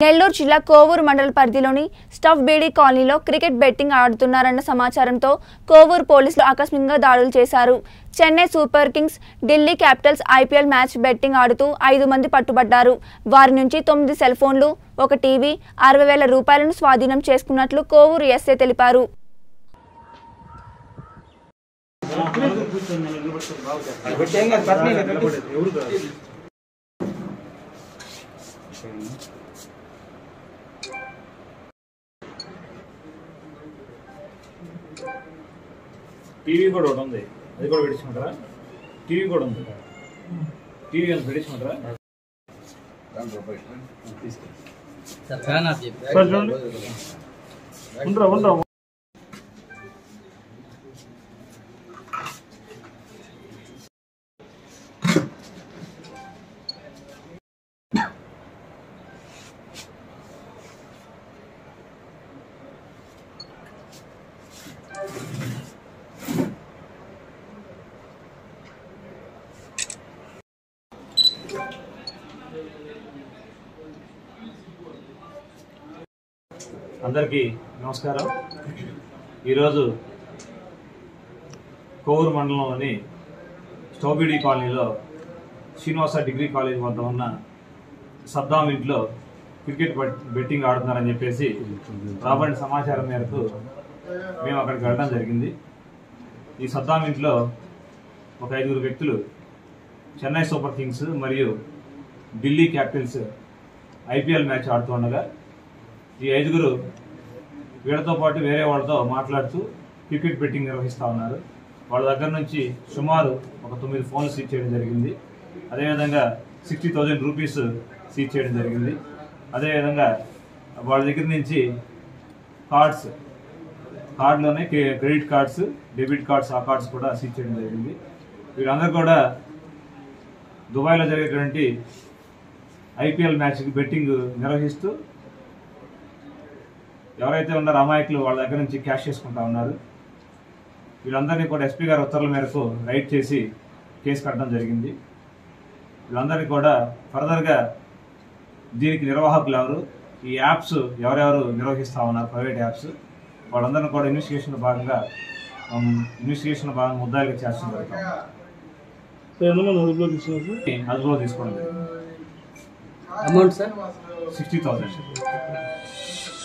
నెల్లూరు జిల్లా కోవూరు మండల పరిధిలోని స్టఫ్ బీడీ కాలనీలో క్రికెట్ బెట్టింగ్ ఆడుతున్నారన్న సమాచారంతో కోవూరు పోలీసులు ఆకస్మికంగా దాడులు చేశారు Chennai Super Kings Delhi Capitals IPL match betting ఆడుతూ ఐదు మంది పట్టుబడ్డారు వారి నుంచి తొమ్మిది సెల్ ఫోన్లు ఒక టీవీ అరవై వేల రూపాయలను స్వాధీనం చేసుకున్నట్లు కోవూరు ఎస్ఏ తెలిపారు టీవీ కూడా ఒకటి ఉంది అది కూడా పెట్టించుకుంటారా టీవీ కూడా ఉంది టీవీ అంత పెట్టించుకుంటారా సార్ ఫ్యాన్ ఆఫ్ చెప్పి సార్ చూడండి ఉండరా ఉండరా అందరికీ నమస్కారం ఈరోజు కోవూరు మండలంలోని స్టోబిడి కాలనీలో శ్రీనివాస డిగ్రీ కాలేజ్ వద్ద ఉన్న సద్దాం ఇంట్లో క్రికెట్ బెట్- బెట్టింగ్ ఆడుతున్నారని చెప్పేసి రాబడిన సమాచారం మేరకు మేము అక్కడికి వెళ్ళడం జరిగింది ఈ సద్దాం ఇంట్లో ఒక ఐదుగురు వ్యక్తులు చెన్నై సూపర్ కింగ్స్ మరియు ఢిల్లీ క్యాపిటల్స్ ఐపీఎల్ మ్యాచ్ ఆడుతుండగా ఈ ఐదుగురు వీళ్ళతో పాటు వేరే వాళ్ళతో మాట్లాడుతూ క్రికెట్ బెట్టింగ్ నిర్వహిస్తూ ఉన్నారు వాళ్ళ దగ్గర నుంచి సుమారు ఒక తొమ్మిది ఫోన్లు సీజ్ చేయడం జరిగింది అదేవిధంగా సిక్స్టీ థౌజండ్ రూపీస్ సీజ్ చేయడం జరిగింది అదేవిధంగా వాళ్ళ దగ్గర నుంచి కార్డ్స్ కార్డులోనే క్రె- క్రెడిట్ కార్డ్స్ డెబిట్ కార్డ్స్ ఆ కార్డ్స్ కూడా సీజ్ చేయడం జరిగింది వీళ్ళందరూ కూడా దుబాయ్లో జరిగేటువంటి ఐపీఎల్ మ్యాచ్కి బెట్టింగ్ నిర్వహిస్తూ ఎవరైతే ఉన్నారో అమాయకులు వాళ్ళ దగ్గర నుంచి క్యాష్ చేసుకుంటా ఉన్నారు వీళ్ళందరినీ కూడా ఎస్పీ గారి ఉత్తర్వుల మేరకు రైడ్ చేసి కేసు కట్టడం జరిగింది వీళ్ళందరినీ కూడా ఫర్దర్గా దీనికి నిర్వాహకులు ఎవరు ఈ యాప్స్ ఎవరెవరు నిర్వహిస్తా ఉన్నారు ప్రైవేట్ యాప్స్ వాళ్ళందరినీ కూడా ఇన్వెస్టిగేషన్ భాగంగా ఇన్వెస్టిగేషన్ భాగంగా ముద్దాయిలుగా చేర్చడం జరుగుతుంది అదుపులో తీసుకోవడం జరిగింది అమౌంట్ సార్ సిక్స్టీ థౌసండ్